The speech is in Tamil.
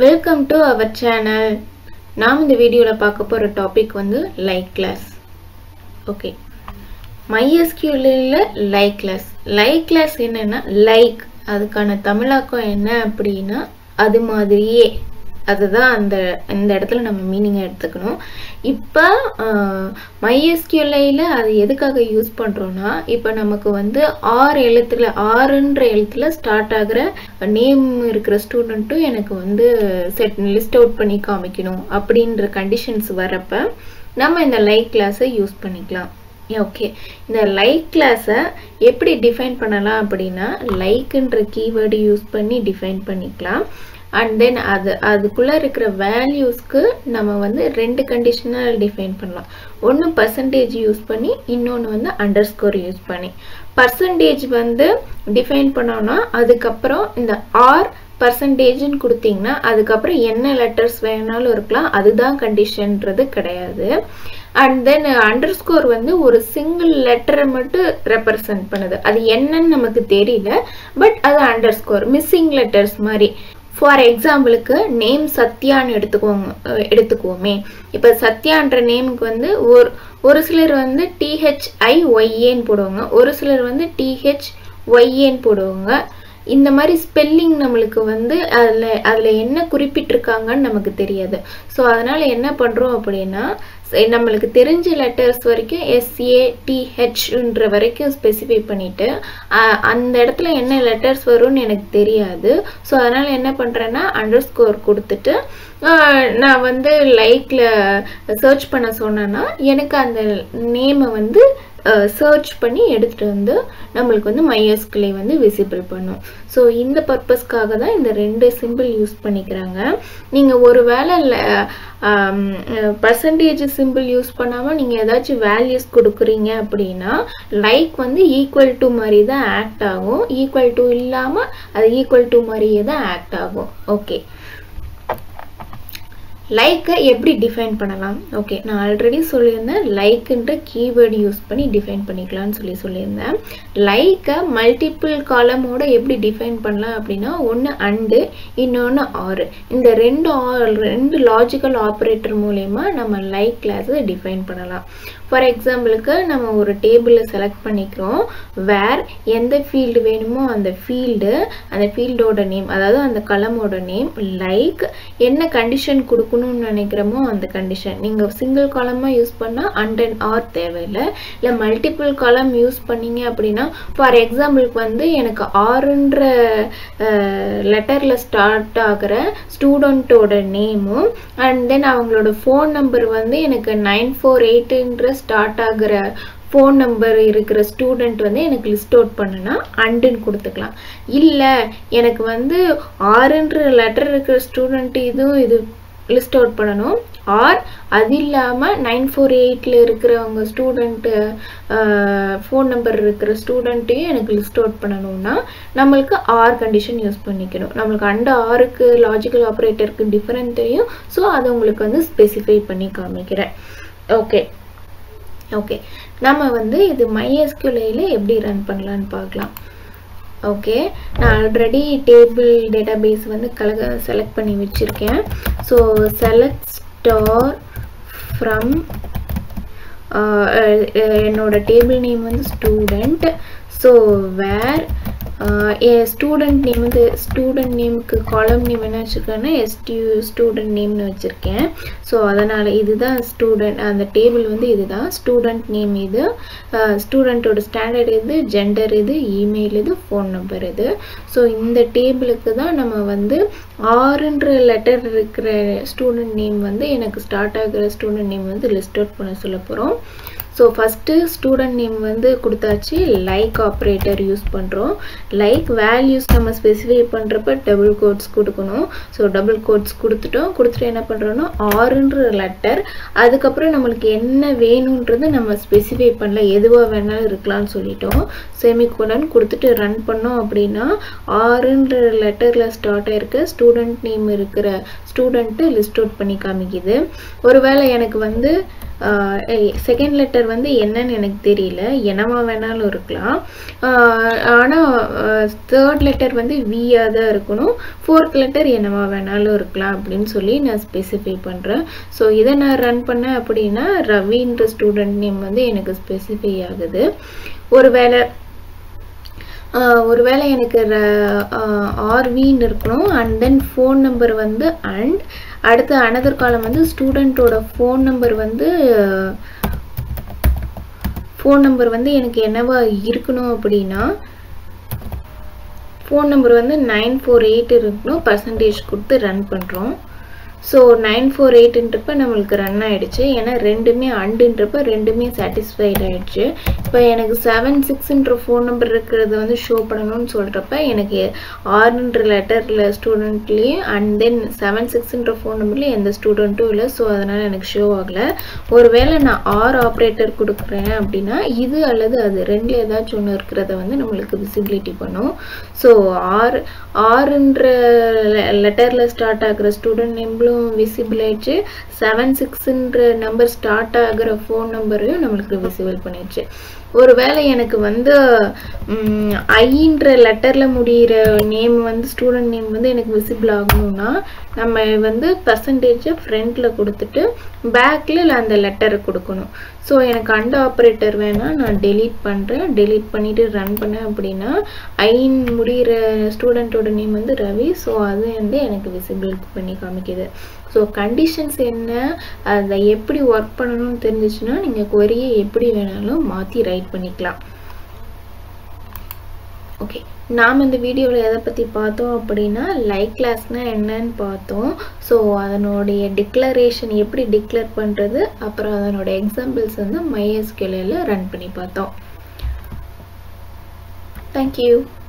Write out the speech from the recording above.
வெல்கம் டு அவர் சேனல் நாம் இந்த வீடியோவில் பார்க்க போகிற டாபிக் வந்து லைக் கிளாஸ் ஓகே மைஎஸ்கியூலில் லைக் கிளாஸ் லைக் கிளாஸ் என்னென்னா லைக் அதுக்கான தமிழாக்கம் என்ன அப்படின்னா அது மாதிரியே அதுதான் அந்த இந்த இடத்துல நம்ம மீனிங்கை எடுத்துக்கணும் இப்போ மைஎஸ்கியூலையில் அது எதுக்காக யூஸ் பண்ணுறோன்னா இப்போ நமக்கு வந்து ஆறு எழுத்துல ஆறுன்ற எழுத்துல ஸ்டார்ட் ஆகிற நேம் இருக்கிற ஸ்டூடெண்ட்டும் எனக்கு வந்து செட் லிஸ்ட் அவுட் பண்ணி காமிக்கணும் அப்படின்ற கண்டிஷன்ஸ் வரப்ப நம்ம இந்த லைக் கிளாஸை யூஸ் பண்ணிக்கலாம் ஓகே இந்த லைக் கிளாஸை எப்படி டிஃபைன் பண்ணலாம் அப்படின்னா லைக்குன்ற கீவேர்டு யூஸ் பண்ணி டிஃபைன் பண்ணிக்கலாம் அண்ட் தென் அது அதுக்குள்ளே இருக்கிற வேல்யூஸ்க்கு நம்ம வந்து ரெண்டு கண்டிஷனல் டிஃபைன் பண்ணலாம் ஒன்று பர்சன்டேஜ் யூஸ் பண்ணி இன்னொன்று வந்து அண்டர் ஸ்கோர் யூஸ் பண்ணி பர்சன்டேஜ் வந்து டிஃபைன் பண்ணோன்னா அதுக்கப்புறம் இந்த ஆர் பர்சன்டேஜ்னு கொடுத்தீங்கன்னா அதுக்கப்புறம் என்ன லெட்டர்ஸ் வேணாலும் இருக்கலாம் அதுதான் கண்டிஷன்ன்றது கிடையாது அண்ட் தென் அண்டர் ஸ்கோர் வந்து ஒரு சிங்கிள் லெட்டரை மட்டும் ரெப்ரசன்ட் பண்ணுது அது என்னன்னு நமக்கு தெரியல பட் அது அண்டர் ஸ்கோர் மிஸ்ஸிங் லெட்டர்ஸ் மாதிரி ஃபார் எக்ஸாம்பிளுக்கு நேம் சத்யான்னு எடுத்துக்குவோங்க எடுத்துக்குவோமே இப்போ சத்யான்ற நேமுக்கு வந்து ஒரு ஒரு சிலர் வந்து டிஹெச்ஐ ஒய்ஏன்னு போடுவாங்க ஒரு சிலர் வந்து டிஹெச் ஒய்ஏன்னு போடுவாங்க இந்த மாதிரி ஸ்பெல்லிங் நம்மளுக்கு வந்து அதில் அதில் என்ன குறிப்பிட்டிருக்காங்கன்னு நமக்கு தெரியாது ஸோ அதனால் என்ன பண்ணுறோம் அப்படின்னா நம்மளுக்கு தெரிஞ்ச லெட்டர்ஸ் வரைக்கும் எஸ்ஏடிஹெச்ன்ற வரைக்கும் ஸ்பெசிஃபை பண்ணிவிட்டு அந்த இடத்துல என்ன லெட்டர்ஸ் வரும்னு எனக்கு தெரியாது ஸோ அதனால் என்ன பண்ணுறேன்னா அண்டர் ஸ்கோர் கொடுத்துட்டு நான் வந்து லைக்கில் சர்ச் பண்ண சொன்னேன்னா எனக்கு அந்த நேமை வந்து சர்ச் பண்ணி எடுத்துகிட்டு வந்து நம்மளுக்கு வந்து மைஎஸ்கிளை வந்து விசிபிள் பண்ணும் ஸோ இந்த பர்பஸ்க்காக தான் இந்த ரெண்டு சிம்பிள் யூஸ் பண்ணிக்கிறாங்க நீங்கள் ஒரு வேளை பர்சன்டேஜ் சிம்பிள் யூஸ் பண்ணாமல் நீங்கள் ஏதாச்சும் வேல்யூஸ் கொடுக்குறீங்க அப்படின்னா லைக் வந்து ஈக்குவல் டு மாதிரி தான் ஆக்ட் ஆகும் ஈக்குவல் டு இல்லாமல் அது ஈக்குவல் டு மாதிரியே தான் ஆக்ட் ஆகும் ஓகே லைக்கை எப்படி டிஃபைன் பண்ணலாம் ஓகே நான் ஆல்ரெடி சொல்லியிருந்தேன் லைக்குன்ற கீவேர்டு யூஸ் பண்ணி டிஃபைன் பண்ணிக்கலாம்னு சொல்லி சொல்லியிருந்தேன் லைக்கை மல்டிபிள் காலமோட எப்படி டிஃபைன் பண்ணலாம் அப்படின்னா ஒன்று அண்டு இன்னொன்று ஆறு இந்த ரெண்டு ரெண்டு லாஜிக்கல் ஆப்ரேட்டர் மூலயமா நம்ம லைக் கிளாஸை டிஃபைன் பண்ணலாம் ஃபார் எக்ஸாம்பிளுக்கு நம்ம ஒரு டேபிளை செலக்ட் பண்ணிக்கிறோம் வேர் எந்த ஃபீல்டு வேணுமோ அந்த ஃபீல்டு அந்த ஃபீல்டோட நேம் அதாவது அந்த களமோட நேம் லைக் என்ன கண்டிஷன் கொடுக்கணும்னு நினைக்கிறோமோ அந்த கண்டிஷன் நீங்கள் சிங்கிள் காலமாக யூஸ் பண்ணால் அண்ட் அண்ட் ஆர் தேவையில்லை இல்லை மல்டிபிள் காலம் யூஸ் பண்ணீங்க அப்படின்னா ஃபார் எக்ஸாம்பிளுக்கு வந்து எனக்கு ஆறுன்ற லெட்டரில் ஸ்டார்ட் ஆகிற ஸ்டூடெண்ட்டோட நேமும் அண்ட் தென் அவங்களோட ஃபோன் நம்பர் வந்து எனக்கு நைன் ஃபோர் எயிட்டுன்ற ஸ்டார்ட் ஆகிற ஃபோன் நம்பர் இருக்கிற ஸ்டூடெண்ட் வந்து எனக்கு லிஸ்ட் அவுட் பண்ணுனா அண்டுன்னு கொடுத்துக்கலாம் இல்லை எனக்கு வந்து ஆறுன்ற லெட்டர் இருக்கிற ஸ்டூடெண்ட் இதுவும் இது லிஸ்ட் அவுட் பண்ணணும் ஆர் அது இல்லாமல் நைன் ஃபோர் எயிட்டில் இருக்கிறவங்க ஸ்டூடெண்ட்டு ஃபோன் நம்பர் இருக்கிற ஸ்டூடெண்ட்டையும் எனக்கு லிஸ்ட் அவுட் பண்ணணும்னா நம்மளுக்கு ஆர் கண்டிஷன் யூஸ் பண்ணிக்கணும் நம்மளுக்கு அண்டு ஆருக்கு லாஜிக்கல் ஆப்ரேட்டருக்கு டிஃப்ரெண்ட் தெரியும் ஸோ அதை உங்களுக்கு வந்து ஸ்பெசிஃபை பண்ணி காமிக்கிறேன் ஓகே ஓகே நம்ம வந்து இது மைஎஸ்கியூலையில் எப்படி ரன் பண்ணலான்னு பார்க்கலாம் ஓகே நான் ஆல்ரெடி டேபிள் டேட்டாபேஸ் வந்து கலக செலக்ட் பண்ணி வச்சுருக்கேன் ஸோ செலக்ட் ஸ்டார் ஃப்ரம் என்னோட டேபிள் நேம் வந்து student so where student name வந்து ஸ்டூடெண்ட் நேமுக்கு காலம் நேம் என்ன வச்சுருக்கேன்னா எஸ்டியூ ஸ்டூடெண்ட் நேம்னு வச்சுருக்கேன் ஸோ அதனால் இதுதான் ஸ்டூடெண்ட் அந்த டேபிள் வந்து இதுதான் ஸ்டூடெண்ட் நேம் இது ஸ்டூடெண்ட்டோட ஸ்டாண்டர்ட் இது ஜெண்டர் இது இமெயில் இது ஃபோன் நம்பர் இது ஸோ இந்த டேபிளுக்கு தான் நம்ம வந்து ஆறுன்ற லெட்டர் இருக்கிற ஸ்டூடெண்ட் நேம் வந்து எனக்கு ஸ்டார்ட் ஆகிற ஸ்டூடெண்ட் நேம் வந்து லிஸ்ட் அவுட் பண்ண சொல்ல போகிறோம் ஸோ ஃபஸ்ட்டு ஸ்டூடெண்ட் நேம் வந்து கொடுத்தாச்சு லைக் ஆப்ரேட்டர் யூஸ் பண்ணுறோம் லைக் வேல்யூஸ் நம்ம ஸ்பெசிஃபை பண்ணுறப்ப டபுள் கோட்ஸ் கொடுக்கணும் ஸோ டபுள் கோட்ஸ் கொடுத்துட்டோம் கொடுத்துட்டு என்ன பண்ணுறோன்னா ஆறுன்ற லெட்டர் அதுக்கப்புறம் நம்மளுக்கு என்ன வேணுன்றது நம்ம ஸ்பெசிஃபை பண்ணல எதுவாக வேணாலும் இருக்கலாம்னு சொல்லிட்டோம் செமிகோலன் கொடுத்துட்டு ரன் பண்ணோம் அப்படின்னா ஆறுன்ற லெட்டரில் ஸ்டார்ட் ஆயிருக்க ஸ்டூடெண்ட் நேம் இருக்கிற ஸ்டூடெண்ட்டு லிஸ்ட் அவுட் பண்ணி காமிக்குது ஒருவேளை எனக்கு வந்து செகண்ட் லெட்டர் வந்து என்னன்னு எனக்கு தெரியல என்னவா வேணாலும் இருக்கலாம் ஆனால் தேர்ட் லெட்டர் வந்து வியாக தான் இருக்கணும் ஃபோர்த் லெட்டர் என்னவா வேணாலும் இருக்கலாம் அப்படின்னு சொல்லி நான் ஸ்பெசிஃபை பண்ணுறேன் ஸோ இதை நான் ரன் பண்ணேன் அப்படின்னா ரவின்ற ஸ்டூடெண்ட் நேம் வந்து எனக்கு ஸ்பெசிஃபை ஆகுது ஒருவேளை ஒருவேளை எனக்கு ஆர்வின்னு இருக்கணும் அண்ட் தென் ஃபோன் நம்பர் வந்து அண்ட் அடுத்து அனதர் காலம் வந்து ஸ்டூடெண்ட்டோட ஃபோன் நம்பர் வந்து ஃபோன் நம்பர் வந்து எனக்கு என்னவா இருக்கணும் அப்படின்னா ஃபோன் நம்பர் வந்து நைன் ஃபோர் எயிட் இருக்கணும் பர்சன்டேஜ் கொடுத்து ரன் பண்ணுறோம் ஸோ நைன் ஃபோர் எயிட்டுன்றப்ப நம்மளுக்கு ரன் ஆகிடுச்சு ஏன்னா ரெண்டுமே அண்டுன்றப்ப ரெண்டுமே சாட்டிஸ்ஃபைட் ஆகிடுச்சு இப்போ எனக்கு செவன் சிக்ஸ்ன்ற ஃபோன் நம்பர் இருக்கிறது வந்து ஷோ பண்ணணும்னு சொல்கிறப்ப எனக்கு ஆறுன்ற லெட்டரில் ஸ்டூடெண்ட்லேயும் அண்ட் தென் செவன் சிக்ஸ்ன்ற ஃபோன் நம்பர்லேயும் எந்த ஸ்டூடெண்ட்டும் இல்லை ஸோ அதனால் எனக்கு ஷோ ஆகலை ஒருவேளை நான் ஆர் ஆப்ரேட்டர் கொடுக்குறேன் அப்படின்னா இது அல்லது அது ரெண்டில் ஏதாச்சும் ஒன்று இருக்கிறத வந்து நம்மளுக்கு விசிபிலிட்டி பண்ணும் ஸோ ஆறு ஆறுன்ற லெட்டரில் ஸ்டார்ட் ஆகிற ஸ்டூடெண்ட் நேம்களும் விசிபிள் ஆயிடுச்சு செவன் சிக்ஸ்ன்ற நம்பர் ஸ்டார்ட் ஆகிற ஃபோன் நம்பரையும் நம்மளுக்கு விசிபிள் பண்ணிடுச்சு ஒருவேளை எனக்கு வந்து ஐன்ற லெட்டரில் முடிகிற நேம் வந்து ஸ்டூடெண்ட் நேம் வந்து எனக்கு விசிபிள் ஆகணும்னா நம்ம வந்து பர்சன்டேஜை ஃப்ரண்ட்டில் கொடுத்துட்டு பேக்கில் அந்த லெட்டரை கொடுக்கணும் ஸோ எனக்கு அண்ட் ஆப்ரேட்டர் வேணால் நான் டெலீட் பண்ணுறேன் டெலீட் பண்ணிவிட்டு ரன் பண்ணேன் அப்படின்னா ஐன் முடிகிற ஸ்டூடெண்ட்டோட நேம் வந்து ரவி ஸோ அது வந்து எனக்கு விசிபிள் பண்ணி காமிக்குது ஸோ கண்டிஷன்ஸ் என்ன அதை எப்படி ஒர்க் பண்ணணும்னு தெரிஞ்சிச்சுன்னா நீங்கள் கொரியை எப்படி வேணாலும் மாற்றி ரைட் பண்ணிக்கலாம் ஓகே நாம் இந்த வீடியோவில் எதை பற்றி பார்த்தோம் அப்படின்னா லைக் கிளாஸ்னால் என்னன்னு பார்த்தோம் ஸோ அதனுடைய டிக்ளரேஷன் எப்படி டிக்ளேர் பண்ணுறது அப்புறம் அதனோட எக்ஸாம்பிள்ஸ் வந்து மைஎஸ்கேலையில் ரன் பண்ணி பார்த்தோம் தேங்க்யூ